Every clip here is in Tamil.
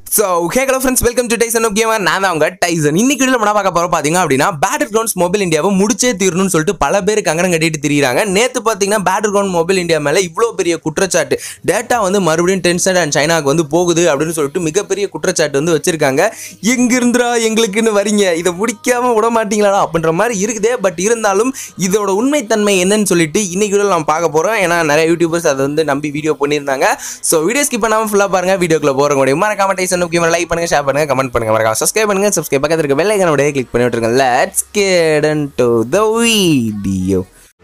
so hey hello friends welcome to Tyson of gamer நான் தான் அவங்க டைசன் இன்னைக்கு வீடியோ நம்ம பார்க்க போகிறோம் பார்த்தீங்க அப்படின்னா பேட்டர் கிரவுண்ட்ஸ் மொபைல் இந்தியாவை முடிச்சே தீரணும்னு சொல்லிட்டு பல பேர் கங்கணம் கட்டிட்டு திரியிறாங்க நேற்று பார்த்தீங்கன்னா பேட்டர் கிரவுண்ட் மொபைல் இந்தியா மேலே இவ்வளோ பெரிய குற்றச்சாட்டு டேட்டா வந்து மறுபடியும் டென்சன் அண்ட் சைனாக்கு வந்து போகுது அப்படின்னு சொல்லிட்டு மிகப்பெரிய குற்றச்சாட்டு வந்து வச்சிருக்காங்க எங்கிருந்துடா எங்களுக்குன்னு வரீங்க இதை முடிக்காம விட மாட்டீங்களாடா அப்படின்ற மாதிரி இருக்குதே பட் இருந்தாலும் இதோட உண்மைத்தன்மை என்னன்னு சொல்லிட்டு இன்னைக்கு வீடியோ நம்ம பார்க்க போகிறோம் ஏன்னா நிறைய யூடியூபர்ஸ் அதை வந்து நம்பி வீடியோ பண்ணியிருந்தாங்க ஸோ வீடியோ ஸ்கிப் பண்ணாமல் ஃபுல்லாக பாருங்க வீடியோக்குள்ள போகிற முடியும் மறக்காம டைசன் முக்கியமாக லைக் பண்ணுங்க ஷேர் பண்ணுங்க கமெண்ட் பண்ணுங்க மறக்காம சப்ஸ்கிரைப் பண்ணுங்க சப்ஸ்கிரைப் பக்கத்தில் இருக்க பெல் ஐக்கனோட கிளிக் பண்ணி விட்டுருங்க let's get to the video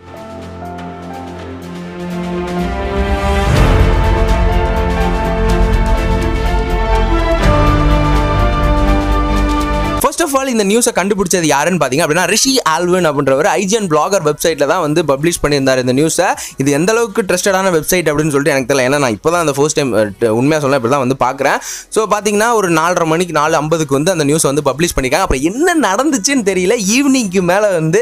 first of all இந்த நியூஸை கண்டுபிடிச்சது யாருன்னு பார்த்தீங்க அப்படின்னா ரிஷி ஆல்வின் அப்படின்றவர் ஐஜிஎன் பிளாகர் வெப்சைட்டில் தான் வந்து பப்ளிஷ் பண்ணியிருந்தார் இந்த நியூஸை இது எந்த அளவுக்கு ட்ரஸ்டடான வெப்சைட் அப்படின்னு சொல்லிட்டு எனக்கு தெரியல ஏன்னா நான் இப்போ தான் அந்த ஃபர்ஸ்ட் டைம் உண்மையாக சொல்ல இப்படி தான் வந்து பார்க்குறேன் ஸோ பார்த்தீங்கன்னா ஒரு நாலரை மணிக்கு நாலு ஐம்பதுக்கு வந்து அந்த நியூஸை வந்து பப்ளிஷ் பண்ணியிருக்காங்க அப்புறம் என்ன நடந்துச்சுன்னு தெரியல ஈவினிங்க்கு மேலே வந்து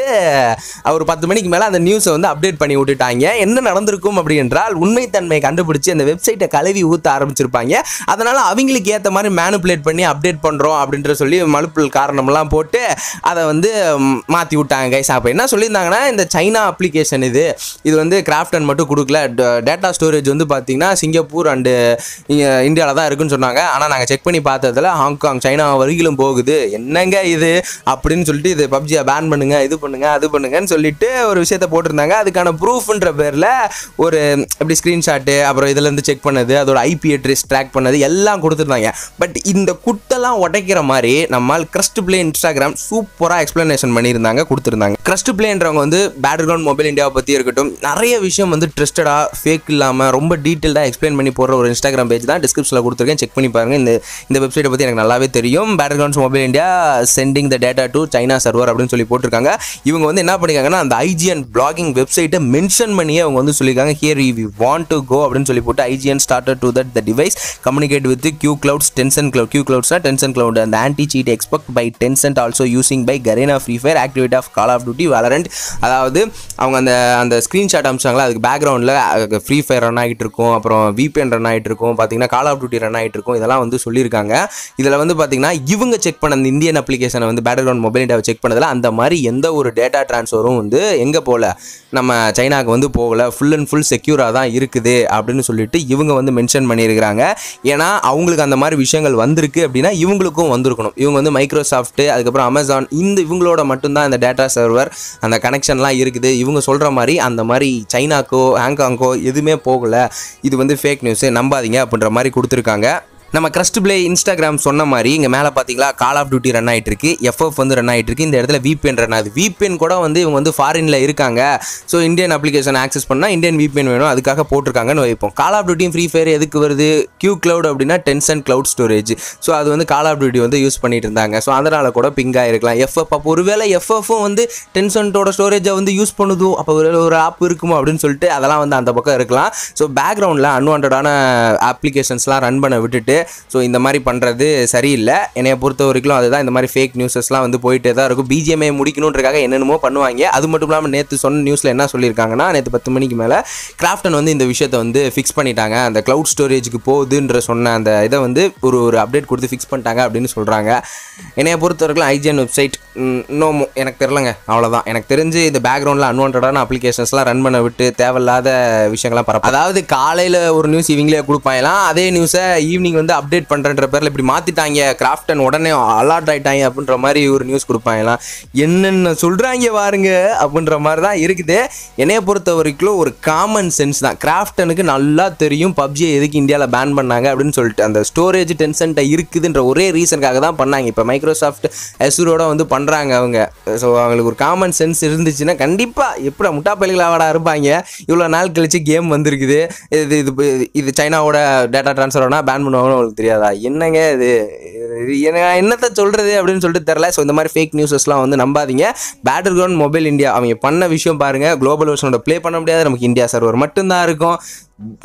ஒரு பத்து மணிக்கு மேலே அந்த நியூஸை வந்து அப்டேட் பண்ணி விட்டுட்டாங்க என்ன நடந்திருக்கும் அப்படி என்றால் உண்மைத்தன்மை கண்டுபிடிச்சி அந்த வெப்சைட்டை கழுவி ஊற்ற ஆரம்பிச்சிருப்பாங்க அதனால் அவங்களுக்கு ஏற்ற மாதிரி மேனுப்புலேட் பண்ணி அப்டேட் பண்ணுறோம் அப்படின்ற சொல்லி மலுப்புல் காரணம்லாம் போட்டு அதை வந்து மாற்றி விட்டாங்க கைஸ் அப்போ என்ன சொல்லியிருந்தாங்கன்னா இந்த சைனா அப்ளிகேஷன் இது இது வந்து கிராஃப்டன் மட்டும் கொடுக்கல டேட்டா ஸ்டோரேஜ் வந்து பார்த்தீங்கன்னா சிங்கப்பூர் அண்டு இந்தியாவில் தான் இருக்குன்னு சொன்னாங்க ஆனால் நாங்கள் செக் பண்ணி பார்த்ததுல ஹாங்காங் சைனா வரையிலும் போகுது என்னங்க இது அப்படின்னு சொல்லிட்டு இது பப்ஜியை பேன் பண்ணுங்க இது பண்ணுங்க அது பண்ணுங்கன்னு சொல்லிட்டு ஒரு விஷயத்த போட்டிருந்தாங்க அதுக்கான ப்ரூஃப்ன்ற பேரில் ஒரு எப்படி ஸ்க்ரீன்ஷாட்டு அப்புறம் இதுலேருந்து செக் பண்ணது அதோட ஐபி அட்ரஸ் ட்ராக் பண்ணது எல்லாம் கொடுத்துருந்தாங்க பட் இந்த குட்டெல்லாம் உடைக்கிற மாதிரி நம்மால் கிரஸ்ட் பிளே இன்ஸ்டாகிராம் சூப்பராக எக்ஸ்பிளனேஷன் பண்ணியிருந்தாங்க கொடுத்துருந்தாங்க கிரஸ்ட் பிளேன்றவங்க வந்து பேட்டர் கிரவுண்ட் மொபைல் இந்தியாவை பற்றி இருக்கட்டும் நிறைய விஷயம் வந்து ட்ரஸ்டடாக ஃபேக் இல்லாமல் ரொம்ப டீட்டெயில்டாக எக்ஸ்பிளைன் பண்ணி போடுற ஒரு இன்ஸ்டாகிராம் பேஜ் தான் டிஸ்கிரிப்ஷனில் கொடுத்துருக்கேன் செக் பண்ணி பாருங்க இந்த இந்த வெப்சைட்டை பற்றி எனக்கு நல்லாவே தெரியும் Battlegrounds Mobile India sending the data to China server அப்படின்னு சொல்லி போட்டிருக்காங்க இவங்க வந்து என்ன பண்ணிருக்காங்கன்னா அந்த ஐஜிஎன் பிளாகிங் வெப்சைட்டை மென்ஷன் பண்ணியே அவங்க வந்து சொல்லியிருக்காங்க here we want to go அப்படின்னு சொல்லி போட்டு IGN starter to that the device communicate with Q clouds Tencent cloud Q கிளவுட்ஸ்னா டென்சன் கிளவுட் அந்த anti cheat expect by Tencent also using by Garena Free Fire activate of Call of Duty Valorant அதாவது அவங்க அந்த அந்த ஸ்க்ரீன்ஷாட் அமிச்சாங்களா அதுக்கு பேக்ரவுண்டில் ஃப்ரீ ஃபயர் ரன் ஆகிட்டு இருக்கும் அப்புறம் விபிஎன் ரன் ஆகிட்டு இருக்கும் பார்த்தீங்கன்னா கால் ஆஃப் டியூட்டி ரன் ஆகிட்டு இருக்கும் இதெல்லாம் வந்து சொல்லியிருக்காங்க இதில் வந்து பார்த்தீங்கன்னா இவங்க செக் பண்ண அந்த இந்தியன் அப்ளிகேஷனை வந்து பேட்டர் கிரவுண்ட் மொபைல் டேவை செக் பண்ணதில் அந்த மாதிரி எந்த ஒரு டேட்டா ட்ரான்ஸ்ஃபரும் வந்து எங்கே போகல நம்ம சைனாக்கு வந்து போகல ஃபுல் அண்ட் ஃபுல் செக்யூராக தான் இருக்குது அப்படின்னு சொல்லிட்டு இவங்க வந்து மென்ஷன் பண்ணியிருக்கிறாங்க ஏன்னா அவங்களுக்கு அந்த மாதிரி விஷயங்கள் வந்திருக்கு அப்படின்னா இவங்களுக்கும் வந்திருக்கணும் இவங்க வந்து மைக்ரோசாஃப்ட்டு அதுக்கப்புறம் அமேசான் இந்த இவங்களோட மட்டும்தான் அந்த டேட்டா சர்வர் அந்த கனெக்ஷன்லாம் இருக்குது இவங்க சொல்கிற மாதிரி அந்த மாதிரி சைனாக்கோ ஹாங்காங்கோ எதுவுமே போகலை இது வந்து ஃபேக் நியூஸு நம்பாதீங்க அப்படின்ற மாதிரி கொடுத்துருக்காங்க நம்ம கிரஸ்ட் பிளே இன்ஸ்டாகிராம் சொன்ன மாதிரி இங்கே மேலே பார்த்தீங்களா கால் ஆஃப் டியூட்டி ரன் ஆகிட்டு இருக்கு எஃப்எஃப் வந்து ரன் ஆகிட்டு இருக்கு இந்த இடத்துல விபிஎன் ரன் ஆகுது விபிஎன் கூட வந்து இவங்க வந்து ஃபாரினில் இருக்காங்க ஸோ இந்தியன் அப்ளிகேஷன் ஆக்சஸ் பண்ணால் இந்தியன் விபிஎன் வேணும் அதுக்காக போட்டிருக்காங்கன்னு வைப்போம் Call of Duty Free Fire எதுக்கு வருது கியூ கிளவுட் அப்படின்னா டென்சன் கிளவுட் ஸ்டோரேஜ் ஸோ அது வந்து கால் ஆஃப் டியூட்டி வந்து யூஸ் பண்ணிட்டு இருந்தாங்க ஸோ அதனால் கூட பிங்காக இருக்கலாம் எஃப்எஃப் அப்போ ஒருவேளை எஃப்எஃப்பும் வந்து டென்சன்ட்டோட ஸ்டோரேஜை வந்து யூஸ் பண்ணுதோ அப்போ ஒரு ஒரு ஆப் இருக்குமோ அப்படின்னு சொல்லிட்டு அதெல்லாம் வந்து அந்த பக்கம் இருக்கலாம் ஸோ பேக்ரவுண்டில் அன்வான்டான அப்ளிகேஷன்ஸ்லாம் ரன் பண்ண விட்டுட்டு ஸோ இந்த மாதிரி பண்ணுறது சரியில்லை என்னைய பொறுத்த வரைக்கும் அதுதான் இந்த மாதிரி ஃபேக் நியூஸஸ்லாம் வந்து போயிட்டே தான் இருக்கும் பிஜிஎம்ஐ முடிக்கணுன்றக்காக என்னென்னமோ பண்ணுவாங்க அது மட்டும் இல்லாமல் நேற்று சொன்ன நியூஸில் என்ன சொல்லியிருக்காங்கன்னா நேற்று பத்து மணிக்கு மேலே கிராஃப்டன் வந்து இந்த விஷயத்தை வந்து ஃபிக்ஸ் பண்ணிட்டாங்க அந்த க்ளவுட் ஸ்டோரேஜுக்கு போகுதுன்ற சொன்ன அந்த இதை வந்து ஒரு ஒரு அப்டேட் கொடுத்து ஃபிக்ஸ் பண்ணிட்டாங்க அப்படின்னு சொல்கிறாங்க என்னைய பொறுத்த வரைக்கும் ஐஜிஎன் வெப்சைட் நோமோ எனக்கு தெரிலங்க அவ்வளோதான் எனக்கு தெரிஞ்சு இந்த பேக்ரவுண்டில் அன்வான்டான அப்ளிகேஷன்ஸ்லாம் ரன் பண்ண விட்டு தேவையில்லாத விஷயங்கள்லாம் பரப்ப அதாவது காலையில் ஒரு நியூஸ் இவங்களே கொடுப்பாங்களாம் அதே நியூஸை ஈவினிங் வந்து அப்டேட் பண்ணுறன்ற பேரில் இப்படி மாற்றிட்டாங்க கிராஃப்டன் உடனே அலாட் ஆகிட்டாங்க அப்படின்ற மாதிரி ஒரு நியூஸ் கொடுப்பாங்களாம் என்னென்ன சொல்கிறாங்க பாருங்க அப்படின்ற மாதிரி தான் இருக்குது என்னைய பொறுத்த வரைக்கும் ஒரு காமன் சென்ஸ் தான் கிராஃப்டனுக்கு நல்லா தெரியும் பப்ஜியை எதுக்கு இந்தியாவில் பேன் பண்ணாங்க அப்படின்னு சொல்லிட்டு அந்த ஸ்டோரேஜ் டென்சன்ட்டை இருக்குதுன்ற ஒரே ரீசனுக்காக தான் பண்ணாங்க இப்போ மைக்ரோசாஃப்ட் எஸ்ரோட வந்து பண்ணுறாங்க அவங்க ஸோ அவங்களுக்கு ஒரு காமன் சென்ஸ் இருந்துச்சுன்னா கண்டிப்பாக எப்படி முட்டா பள்ளிகளாவடா இருப்பாங்க இவ்வளோ நாள் கழிச்சு கேம் வந்திருக்குது இது இது இது சைனாவோட டேட்டா ட்ரான்ஸ்ஃபர் ஆனால் பேன் பண்ணுவாங்கன்னு உங்களுக்கு தெரியாதா என்னங்க இது இது என்ன என்னத்தை சொல்கிறது அப்படின்னு சொல்லிட்டு தெரில ஸோ இந்த மாதிரி ஃபேக் நியூஸஸ்லாம் வந்து நம்பாதீங்க பேட்டர் கிரவுண்ட் மொபைல் இந்தியா அவங்க பண்ண விஷயம் பாருங்கள் குளோபல் வெர்ஷனோட ப்ளே பண்ண முடியாது நமக்கு இந்தியா சர்வர் மட்டும்தான் இருக்கும்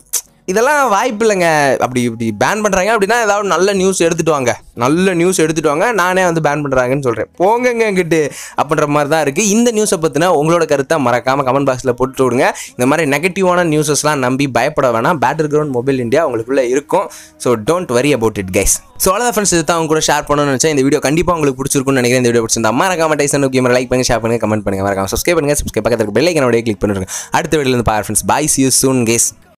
இதெல்லாம் வாய்ப்பு இல்லைங்க அப்படி இப்படி பேன் பண்ணுறாங்க அப்படின்னா ஏதாவது நல்ல நியூஸ் எடுத்துட்டு வாங்க நல்ல நியூஸ் எடுத்துட்டு வாங்க நானே வந்து பேன் பண்ணுறாங்கன்னு சொல்கிறேன் போங்கங்க எங்கிட்டு அப்படின்ற மாதிரி தான் இருக்குது இந்த நியூஸை பற்றின உங்களோட கருத்தை மறக்காமல் கமெண்ட் பாக்ஸில் போட்டு விடுங்க இந்த மாதிரி நெகட்டிவான நியூஸஸ்லாம் நம்பி பயப்பட வேணாம் பேட்டர் கிரவுண்ட் மொபைல் இந்தியா உங்களுக்குள்ளே இருக்கும் so don't worry about it guys so அவ்வளோ ஃப்ரெண்ட்ஸ் இது தான் அவங்க கூட ஷேர் பண்ணணும்னு நினச்சேன் இந்த வீடியோ கண்டிப்பாக உங்களுக்கு பிடிச்சிருக்கும்னு நினைக்கிறேன் இந்த வீடியோ பிடிச்சிருந்தா மறக்காம டைசன் கேமரா லைக் பண்ணுங்க ஷேர் பண்ணுங்க கமெண்ட் பண்ணுங்க மறக்காம சப்ஸ்கிரைப் பண்ணுங்க சப்ஸ்கிரைப் பக்கத்துக்கு பெல் ஐக்கனோட கிளிக் பண்ணிருங்க அடுத்த வீடியோல இருந்து பாரு friends bye see you soon case